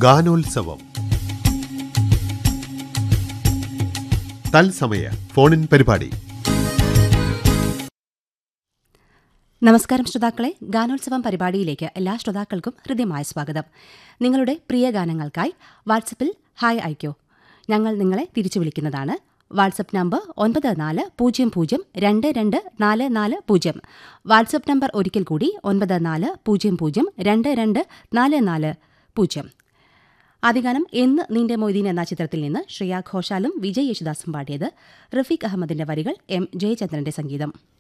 ഗാനോത്സവം തത്സമയ ഫോണിൻ പരിപാടി നമസ്കാരം ശ്രോതാക്കളെ ഗാനോത്സവം പരിപാടിയിലേക്ക് എല്ലാ ശ്രോതാക്കൾക്കും ഹൃദ്യമായ സ്വാഗതം നിങ്ങളുടെ പ്രിയ ഗാനങ്ങൾക്കായി വാട്സപ്പിൽ ഹായ് അയക്കോ ഞങ്ങൾ നിങ്ങളെ തിരിച്ചു വിളിക്കുന്നതാണ് വാട്സപ്പ് നമ്പർ ഒൻപത് നാല് പൂജ്യം പൂജ്യം രണ്ട് രണ്ട് നാല് നാല് പൂജ്യം വാട്സപ്പ് നമ്പർ ഒരിക്കൽ കൂടി ഒൻപത് നാല് പൂജ്യം പൂജ്യം രണ്ട് രണ്ട് നാല് നാല് പൂജ്യം ആദ്യഗാനം എന്ന് നിന്റെ മൊയ്തീൻ എന്ന ചിത്രത്തിൽ നിന്ന് ശ്രേയ ഘോഷാലും വിജയ് യേശുദാസും പാടിയത് റഫീഖ് അഹമ്മദിന്റെ വരികൾ എം ജയചന്ദ്രന്റെ സംഗീതം